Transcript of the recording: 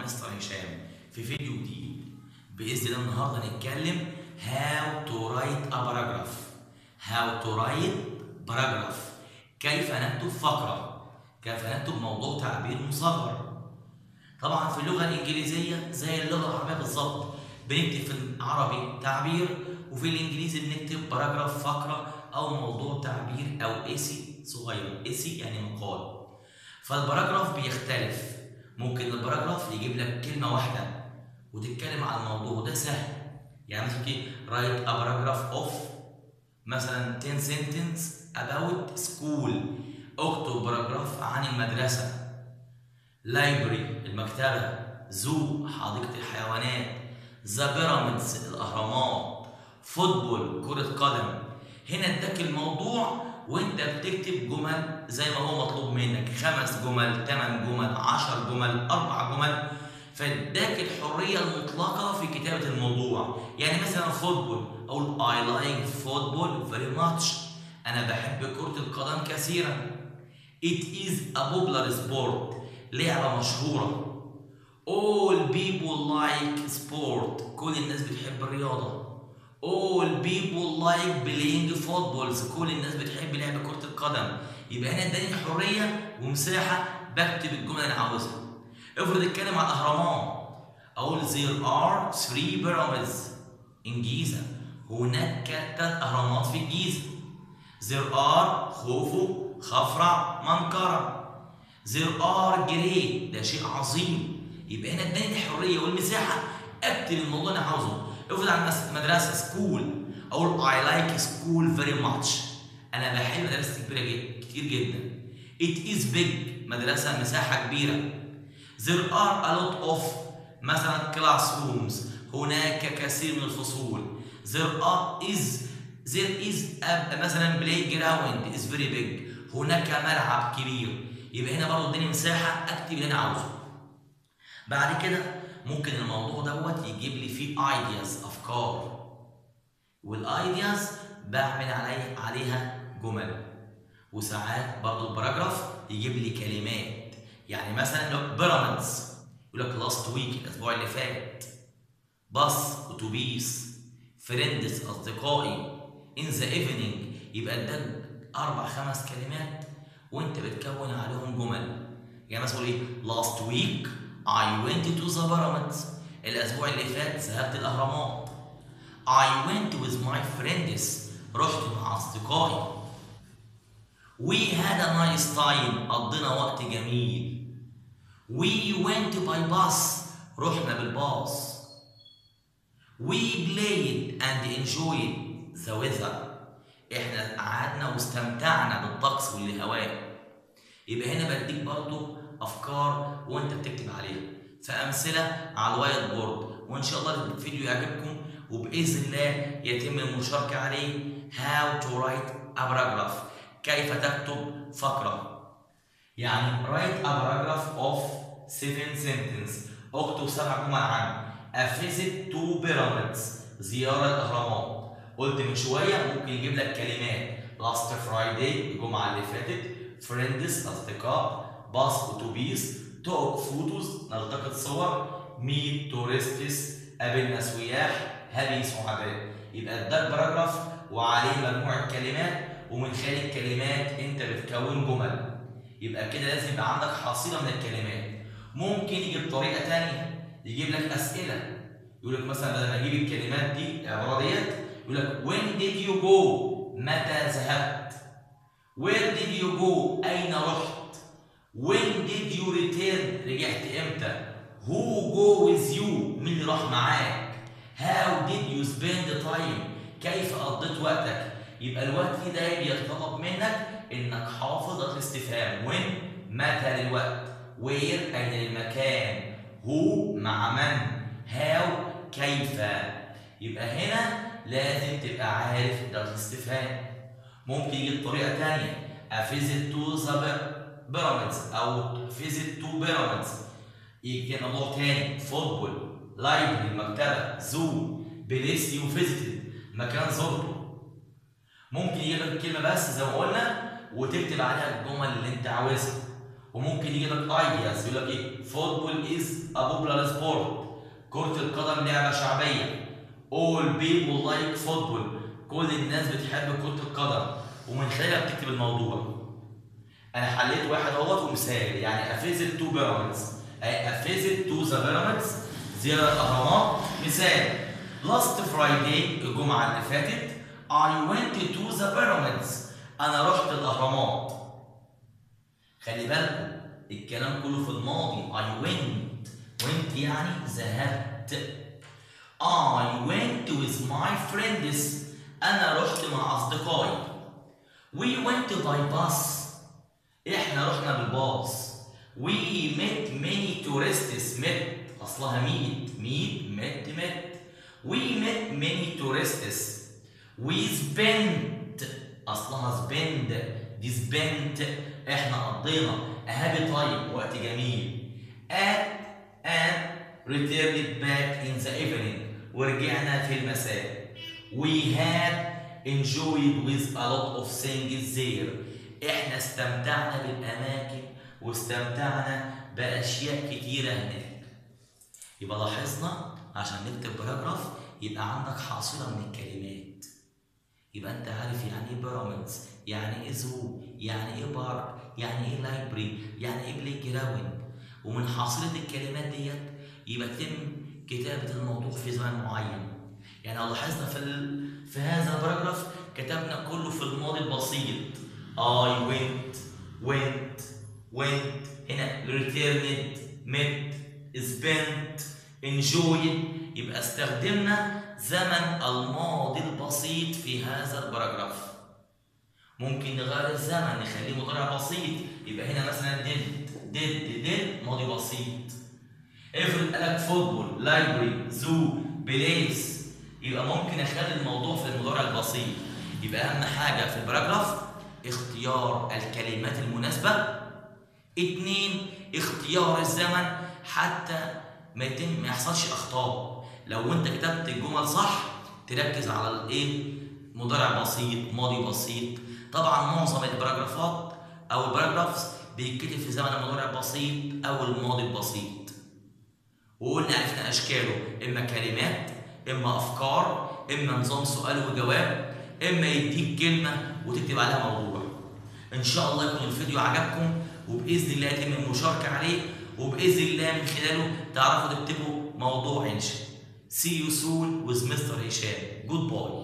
مستر هشام في فيديو جديد باذن الله النهارده هنتكلم هاو تو رايت ا باراجراف هاو تو رايت باراجراف كيف نكتب فقره كيف نكتب موضوع تعبير مصغر طبعا في اللغه الانجليزيه زي اللغه العربيه بالظبط بنكتب في العربي تعبير وفي الانجليزي بنكتب باراجراف فقره او موضوع تعبير او ايسي صغير ايسي يعني مقال فالباراجراف بيختلف ممكن الباراجراف يجيب لك كلمه واحده وتتكلم عن الموضوع ده سهل يعني مثلا كده write a paragraph of مثلا 10 sentence about school اكتب باراجراف عن المدرسه library المكتبه زو حديقه الحيوانات ذا بيراميدز الاهرامات فوتبول كره قدم هنا اداك الموضوع وانت بتكتب جمل زي ما هو مطلوب منك خمس جمل ثمان جمل عشر جمل اربع جمل فاداك الحريه المطلقه في كتابه الموضوع يعني مثلا فوتبول اقول I like football very much انا بحب كره القدم كثيرا It is a popular sport لعبه مشهوره All people like sport كل الناس بتحب الرياضه All people like playing footballs كل الناس بتحب لعب كرة القدم يبقى هنا اداني حرية ومساحة بكتب الجملة اللي أنا عاوزها افرض اتكلم عن الأهرامات أقول there are three pyramids الجيزة هناك ثلاث أهرامات في الجيزة there are خوفو خفرع منقرة there are great ده شيء عظيم يبقى هنا اداني الحرية والمساحة اكتب الموضوع اللي أنا عاوزه افرض عن مدرسه سكول اقول I like school very much انا بحب مدرسه كبيره جدا كتير جدا it is big مدرسه مساحه كبيره there are a lot of مثلا classrooms هناك كثير من الفصول there are is there is a مثلا playground is very big هناك ملعب كبير يبقى هنا برضه اداني مساحه اكتب اللي انا عاوزه بعد كده ممكن الموضوع دوت يجيب لي فيه ايدياز افكار والايدياز بعمل علي عليها جمل وساعات برضو الباراجراف يجيب لي كلمات يعني مثلا لو بيراميدز يقول لك لاست ويك الاسبوع اللي فات باص اتوبيس فريندز اصدقائي ان ذا ايفنينج يبقى اداك اربع خمس كلمات وانت بتكون عليهم جمل يعني مثلا ايه لاست ويك I went to the pyramids الأسبوع اللي فات ذهبت الأهرامات I went with my friends رحت مع أصدقائي We had a nice time قضينا وقت جميل We went by bus رحنا بالباص We played and enjoyed the weather احنا قعدنا واستمتعنا بالطقس والهواء يبقى هنا بديك برضو افكار وانت بتكتب عليها فامثله على الوايت بورد وان شاء الله الفيديو يعجبكم وباذن الله يتم المشاركه عليه هاو تو رايت ا باراجراف كيف تكتب فقره يعني رايت ا باراجراف اوف 7 سنتنس اكتب سبع جمل عن a visit to pyramids زياره الاهرامات قلت من شويه ممكن يجيب لك كلمات last Friday الجمعه اللي فاتت friends اصدقاء باص اتوبيس توك فوتوز نلتقط صور ميت تورستس قابلنا سياح هذه سعداء يبقى اداك باراجراف وعليه مجموعه كلمات ومن خلال الكلمات انت بتكون جمل يبقى كده لازم يبقى عندك حصيله من الكلمات ممكن يجي بطريقه ثانيه يجيب لك اسئله يقول لك مثلا بدل ما اجيب الكلمات دي العباره ديت يقول لك when did you go متى ذهبت where did you go اين رحت When did you return؟ رجعت امتى؟ Who go with you؟ مين اللي راح معاك؟ How did you spend time؟ كيف قضيت وقتك؟ يبقى الوقت ده بيتطلب منك انك حافظ الاستفهام when متى للوقت where اين المكان who مع من how كيف يبقى هنا لازم تبقى عارف ده الاستفهام ممكن يجي بطريقه ثانيه a visit to the بيراميدز او فيزيت تو بيراميدز يجي موضوع تاني فوتبول لايبرري المكتبه زو بليس يو فيزيتد مكان زرته ممكن يجيب لك الكلمه بس زي ما قلنا وتكتب عليها الجمل اللي انت عاوزها وممكن يجي لك ايدياز يقول لك ايه فوتبول از ا بوبولار سبورت كرة القدم لعبة شعبية all people like football كل الناس بتحب كرة القدم ومن خلالها بتكتب الموضوع انا حليت واحد اهوت ومثال يعني افيزل تو بيراميدز اي افيزل تو ذا بيراميدز زيارة الاهرامات مثال لاست فرايداي الجمعة اللي فاتت I went to the pyramids انا رحت الاهرامات خلي بالكم الكلام كله في الماضي I went went يعني ذهبت I went with my friends أنا رحت مع أصدقائي We went by bus إحنا رحنا بالباص We met many tourists met أصلها meet meet met met We met many tourists We spent أصلها spend دي spent إحنا قضينا a happy time وقت جميل at and returned back in the evening ورجعنا في المساء we had enjoyed with a lot of things there احنا استمتعنا بالاماكن واستمتعنا باشياء كتيره هناك يبقى لاحظنا عشان نكتب باراجراف يبقى عندك حاصله من الكلمات يبقى انت عارف يعني ايه بيراميدز يعني ايه زو يعني ايه بارك يعني ايه لايبرري يعني ايه بلاي جراوند ومن حاصله الكلمات ديت يبقى تم كتابه الموضوع في زمن معين يعني لو لاحظنا في ال... في هذا الباراجراف كتبنا كله في الماضي البسيط I went went went هنا returned met spent enjoyed يبقى استخدمنا زمن الماضي البسيط في هذا الباراجراف ممكن نغير الزمن نخليه مضارع بسيط يبقى هنا مثلا did did did ماضي بسيط افرض قالك فوتبول لايبرري زو بليس يبقى ممكن اخلي الموضوع في المضارع البسيط يبقى اهم حاجه في الباراجراف اختيار الكلمات المناسبه اتنين اختيار الزمن حتى ما يتم ما يحصلش اخطاء لو انت كتبت الجمل صح تركز على الايه مضارع بسيط ماضي بسيط طبعا معظم الباراجرافات او الباراجرافز بيتكتب في زمن المضارع البسيط او الماضي البسيط وقلنا عرفنا اشكاله اما كلمات اما افكار اما نظام سؤال وجواب اما يديك كلمه وتكتب عليها موضوع ان شاء الله يكون الفيديو عجبكم وباذن الله يتم المشاركه عليه وباذن الله من خلاله تعرفوا تكتبوا موضوع انشاء See you soon with Mr. هشام. Goodbye.